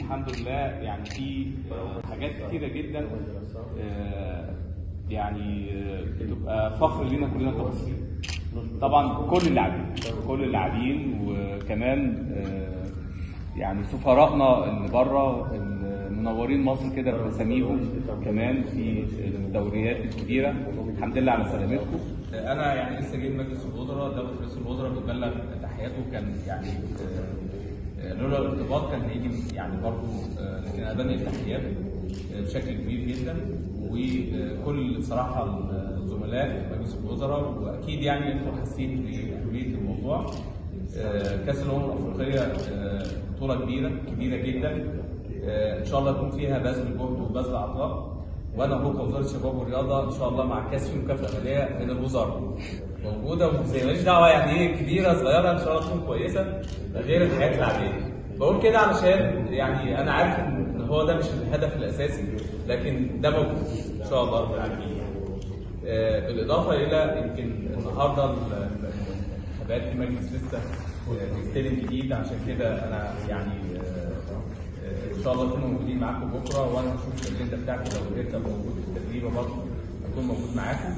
الحمد لله يعني في حاجات كتيره جدا آه، يعني آه، بتبقى فخر لينا كلنا كمصريين طبعا كل اللاعبين كل اللاعبين وكمان آه، يعني سفرائنا اللي بره اللي منورين مصر كده باساميهم كمان في الدوريات الكبيره الحمد لله على سلامتكم انا يعني لسه جاي من مجلس الوزراء دوله رئيس الوزراء بتبلغ تحياته كان يعني آه، لولا الارتباط كان هيجي يعني برضه آه، لكن انا بنقل تحياته آه، بشكل كبير جدا وكل صراحه الزملاء في مجلس الوزراء واكيد يعني انتم حاسين باهميه الموضوع آه، كاس الامم الافريقيه آه، بطوله كبيره كبيره جدا آه، ان شاء الله يكون فيها بذل جهد وبذل عطاء وانا هو كوزاره الشباب والرياضه ان شاء الله مع كاس في مكافاه ماليه من الوزاره موجوده وزي ماليش دعوه يعني ايه كبيره صغيره ان شاء الله تكون كويسه غير الحاجات العاديه بقول كده علشان يعني انا عارف ان هو ده مش الهدف الاساسي لكن ده موجود ان شاء الله رب العالمين آه، بالاضافه الى يمكن النهارده ال- ال- الانتخابات في مجلس لسه آه، بيستلم جديد عشان كده انا يعني آه، آه، ان شاء الله نكون موجودين معاكم بكره وانا هشوف الاجنده بتاعتي لو قدرت ابقى موجود في التدريبه برضه هكون موجود معاكم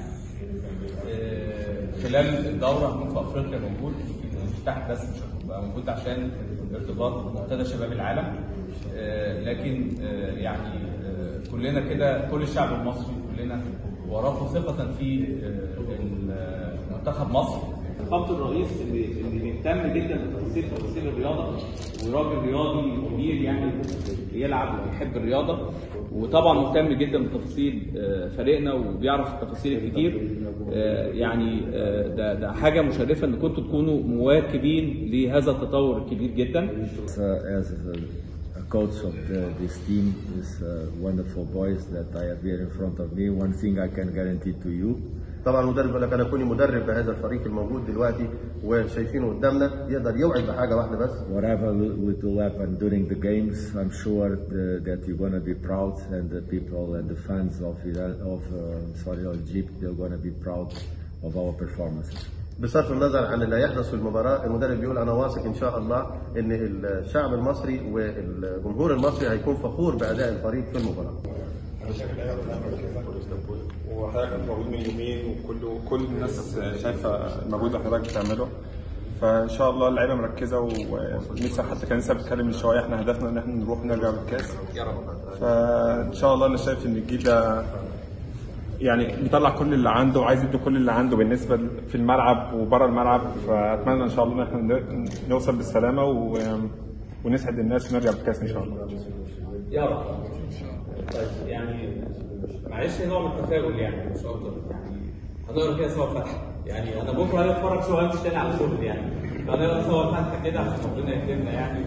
آه، خلال الدوره هكون في افريقيا موجود مش تحت بس مش هبقى موجود عشان ارتباط منتدى شباب العالم آه، لكن آه، يعني آه، كلنا كده كل الشعب المصري كلنا وراكم ثقة في آه، منتخب مصر خط الرئيس اللي اللي بيهتم جدا بتفاصيل تفاصيل الرياضه وراجل رياضي كبير يعني بيلعب وبيحب الرياضه وطبعا مهتم جدا بتفاصيل آه، فريقنا وبيعرف التفاصيل الكتير آه، يعني آه، ده ده حاجه مشرفه ان كنتوا تكونوا مواكبين لهذا التطور الكبير جدا Uh, as a, a coach of the, this team, this uh, wonderful boys that I have here in front of me, one thing I can guarantee to you طبعا المدرب يقول لك انا كوني مدرب بهذا الفريق الموجود دلوقتي وشايفينه قدامنا يقدر يوعد بحاجه واحده بس whatever will will happen during the games, I'm sure the, that you're going to be proud, and the people and the fans of Iran- of uh, sorry of Egypt, they're going to be proud of our performances. بصرف النظر عن اللي هيحدث في المباراه المدرب بيقول انا واثق ان شاء الله ان الشعب المصري والجمهور المصري هيكون فخور باداء الفريق في المباراه انا شايف اللعيبه كلها مركزه وحضرتك كنت موجود من يومين وكل كل الناس شايفه المجهود اللي حضرتك بتعمله فان شاء الله اللعيبه مركزه ونكسب حتى كان لسه بيتكلم من شويه احنا هدفنا ان احنا نروح نرجع بالكاس فان شاء الله انا شايف ان الجيل ده يعني بيطلع كل اللي عنده وعايز يدي كل اللي عنده بالنسبه ل- في الملعب وبره الملعب فاتمنى ان شاء الله ان احنا ن- نوصل بالسلامه و... ونسعد الناس ونرجع بالكاس ان شاء الله يا رب طيب يعني معلش نوع من التفاؤل يعني مش اكتر يعني هنقرا كده سوا الفاتحه يعني انا بكره هاجي اتفرج شويه مش تاني على شغل يعني فهنقرا سوا الفاتحه كده عشان ربنا يكرمنا يعني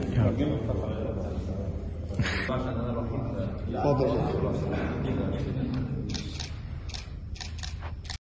عشان انا الوحيد اتفضل